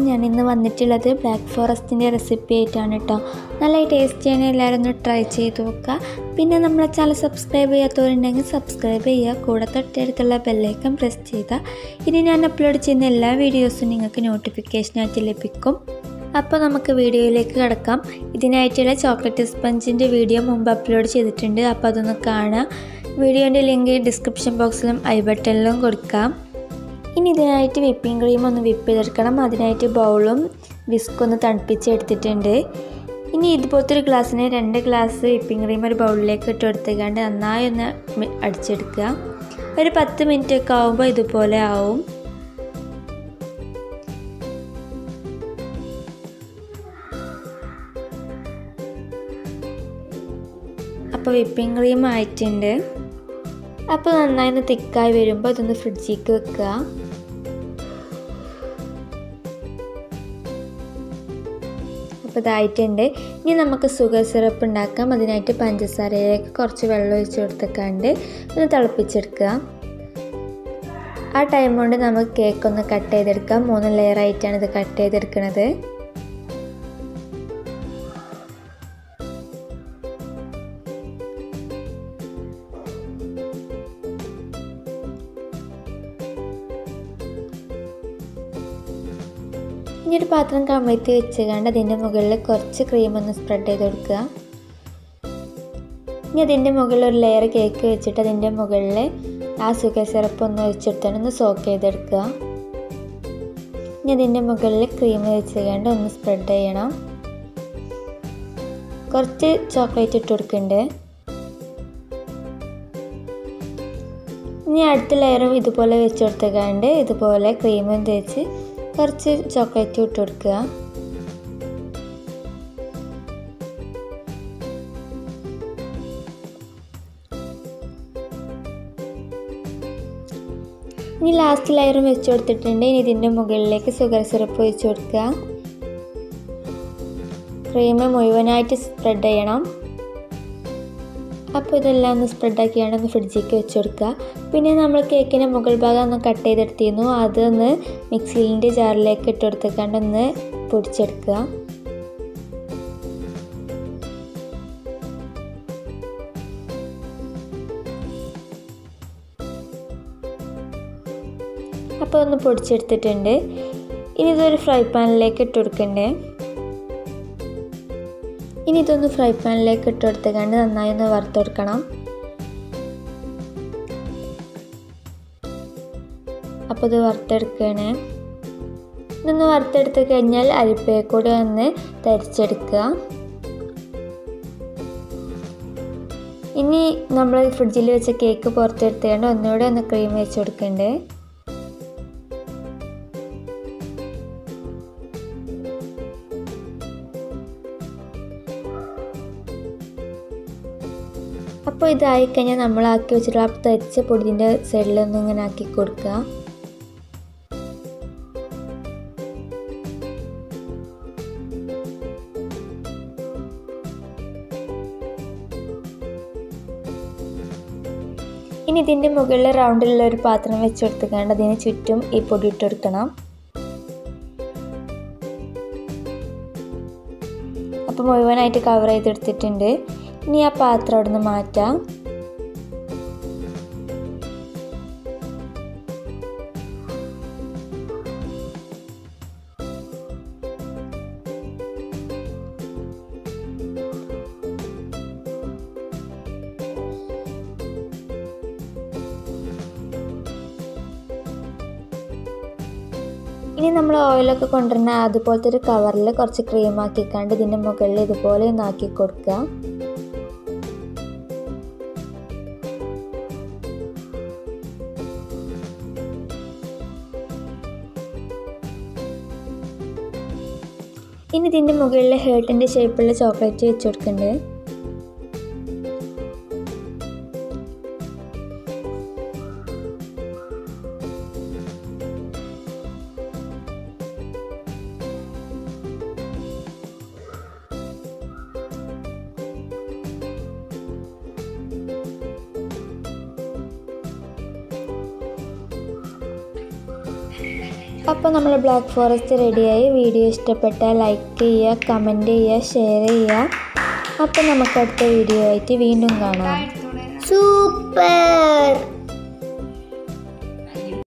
ഞാൻ ഇന്ന് വന്നിട്ടുള്ളത് ബ്ലാക്ക് ഫോറസ്റ്റിൻ്റെ റെസിപ്പി ആയിട്ടാണ് കേട്ടോ നല്ല ടേസ്റ്റിയാണ് എല്ലാവരും ഒന്ന് ട്രൈ ചെയ്ത് നോക്കുക പിന്നെ നമ്മളെ ചാനൽ സബ്സ്ക്രൈബ് ചെയ്യാത്തവരുണ്ടെങ്കിൽ സബ്സ്ക്രൈബ് ചെയ്യുക കൂടെ തൊട്ടടുത്തുള്ള ബെല്ലൈക്കൺ പ്രസ് ചെയ്യുക ഇനി ഞാൻ അപ്ലോഡ് ചെയ്യുന്ന എല്ലാ വീഡിയോസും നിങ്ങൾക്ക് നോട്ടിഫിക്കേഷനായിട്ട് ലഭിക്കും അപ്പോൾ നമുക്ക് വീഡിയോയിലേക്ക് കിടക്കാം ഇതിനായിട്ടുള്ള ചോക്ലേറ്റ് സ്പഞ്ചിൻ്റെ വീഡിയോ മുമ്പ് അപ്ലോഡ് ചെയ്തിട്ടുണ്ട് അപ്പോൾ അതൊന്ന് കാണുക വീഡിയോൻ്റെ ലിങ്ക് ഡിസ്ക്രിപ്ഷൻ ബോക്സിലും ഐ ബട്ടണിലും കൊടുക്കാം ഇനി ഇതിനായിട്ട് വിപ്പിംഗ് ക്രീം ഒന്ന് വിപ്പ് ചെയ്തെടുക്കണം അതിനായിട്ട് ബൗളും വിസ്കും ഒന്ന് തണുപ്പിച്ചെടുത്തിട്ടുണ്ട് ഇനി ഇതുപോലത്തെ ഒരു ഗ്ലാസ്സിന് രണ്ട് ഗ്ലാസ് വിപ്പിംഗ് ക്രീം ഒരു ബൗളിലേക്ക് ഇട്ട് കൊടുത്തുകൊണ്ട് നന്നായി ഒന്ന് മി- അടിച്ചെടുക്കുക ഒരു പത്ത് മിനിറ്റ് ഒക്കെ ആകുമ്പോൾ ഇതുപോലെ ആവും അപ്പോൾ വിപ്പിംഗ് ക്രീം ആയിട്ടുണ്ട് അപ്പോൾ നന്നായി ഒന്ന് തിക്കായി വരുമ്പോൾ ഇതൊന്ന് ഫ്രിഡ്ജിലേക്ക് വെക്കുക അപ്പോൾ ഇതായിട്ടുണ്ട് ഇനി നമുക്ക് സുഗർ സിറപ്പ് ഉണ്ടാക്കാം അതിനായിട്ട് പഞ്ചസാരയിലേക്ക് കുറച്ച് വെള്ളം ഒഴിച്ച് കൊടുത്തേക്കാണ്ട് ഒന്ന് തിളപ്പിച്ചെടുക്കുക ആ ടൈം കൊണ്ട് നമുക്ക് കേക്ക് ഒന്ന് കട്ട് ചെയ്തെടുക്കാം മൂന്ന് ലെയർ ആയിട്ടാണ് ഇത് കട്ട് ചെയ്തെടുക്കുന്നത് ഇനി ഒരു പാത്രം കമഴ്ത്തി വെച്ചുകൊണ്ട് അതിൻ്റെ മുകളിൽ കുറച്ച് ക്രീം ഒന്ന് സ്പ്രെഡ് ചെയ്ത് കൊടുക്കുക ഇനി അതിൻ്റെ മുകളിൽ ഒരു ലെയർ കേക്ക് വെച്ചിട്ട് അതിൻ്റെ മുകളിൽ ആ സുഗർ സിറപ്പ് ഒന്ന് വെച്ചെടുത്താണ് ഒന്ന് സോക്ക് ചെയ്തെടുക്കുക ഇനി അതിൻ്റെ മുകളിൽ ക്രീം വെച്ചുകൊണ്ട് ഒന്ന് സ്പ്രെഡ് ചെയ്യണം കുറച്ച് ചോക്ലേറ്റ് ഇട്ട് കൊടുക്കുന്നുണ്ട് ഇനി അടുത്ത ലെയറും ഇതുപോലെ വെച്ച് കൊടുത്തേക്കാണ്ട് ഇതുപോലെ ക്രീമും തേച്ച് കുറച്ച് ചോക്ലേറ്റ് ഇട്ട് കൊടുക്കുക ഇനി ലാസ്റ്റ് ലെയറും വെച്ച് കൊടുത്തിട്ടുണ്ട് ഇനി ഇതിൻ്റെ മുകളിലേക്ക് സുഗർ സിറപ്പ് വെച്ച് കൊടുക്കുക ക്രീം മുഴുവനായിട്ട് സ്പ്രെഡ് ചെയ്യണം അപ്പോൾ ഇതെല്ലാം ഒന്ന് സ്പ്രെഡാക്കിയാണ് ഒന്ന് ഫ്രിഡ്ജിലേക്ക് വെച്ച് കൊടുക്കുക പിന്നെ നമ്മൾ കേക്കിൻ്റെ മുകൾ ഭാഗം ഒന്ന് കട്ട് ചെയ്തെടുത്തിരുന്നു അതൊന്ന് മിക്സിലിൻ്റെ ജാറിലേക്ക് ഇട്ട് കൊടുത്തേക്കാണ്ട് ഒന്ന് പൊടിച്ചെടുക്കുക അപ്പോൾ ഒന്ന് പൊടിച്ചെടുത്തിട്ടുണ്ട് ഇനി ഇതൊരു ഫ്രൈ പാനിലേക്ക് ഇട്ട് കൊടുക്കണ്ടേ ഇനി ഇതൊന്ന് ഫ്രൈ പാനിലേക്ക് ഇട്ട് കൊടുത്തേക്കാണ്ട് നന്നായി ഒന്ന് വറുത്തെടുക്കണം അപ്പോൾ ഇത് വറുത്തെടുക്കുകയാണ് ഇതൊന്ന് വറുത്തെടുത്ത് കഴിഞ്ഞാൽ അരിപ്പയെ കൂടെ ഒന്ന് തരിച്ചെടുക്കുക ഇനി നമ്മൾ ഫ്രിഡ്ജിൽ വെച്ച കേക്ക് പുറത്തെടുത്തുകൊണ്ട് ഒന്നുകൂടെ ഒന്ന് ക്രീം വെച്ച് കൊടുക്കണ്ടേ അപ്പോൾ ഇതായി കഴിഞ്ഞാൽ നമ്മൾ ആക്കി വെച്ചിട്ടുള്ള ആ തരിച്ച പൊടിൻ്റെ സൈഡിലൊന്നും ഇങ്ങനെ ആക്കി കൊടുക്കുക ഇനി ഇതിൻ്റെ മുകളിൽ റൗണ്ടിലുള്ള ഒരു പാത്രം വെച്ച് കൊടുത്തുകൊണ്ട് അതിന് ചുറ്റും ഈ പൊടി ഇട്ട് കൊടുക്കണം അപ്പോൾ മുഴുവനായിട്ട് കവർ ചെയ്തെടുത്തിട്ടുണ്ട് ഇനി ആ പാത്രം അവിടെ നിന്ന് മാറ്റാം ഇനി നമ്മൾ ഓയിലൊക്കെ കൊണ്ടുവരുന്ന അതുപോലത്തെ ഒരു കവറിൽ കുറച്ച് ക്രീം ആക്കിക്കാണ്ട് ഇതിൻ്റെ മുകളിൽ ഇതുപോലെ ഒന്ന് ആക്കി കൊടുക്കുക ഇനി ഇതിൻ്റെ മുകളിൽ ഹേർട്ടിൻ്റെ ഷേപ്പുള്ള ചോക്ലേറ്റ് വെച്ച് കൊടുക്കുന്നുണ്ട് അപ്പോൾ നമ്മൾ ബ്ലാക്ക് ഫോറസ്റ്റ് റെഡിയായി വീഡിയോ ഇഷ്ടപ്പെട്ടാൽ ലൈക്ക് ചെയ്യുക കമൻറ്റ് ചെയ്യുക ഷെയർ ചെയ്യുക അപ്പോൾ നമുക്ക് അടുത്ത വീഡിയോ ആയിട്ട് വീണ്ടും കാണാം സൂപ്പർ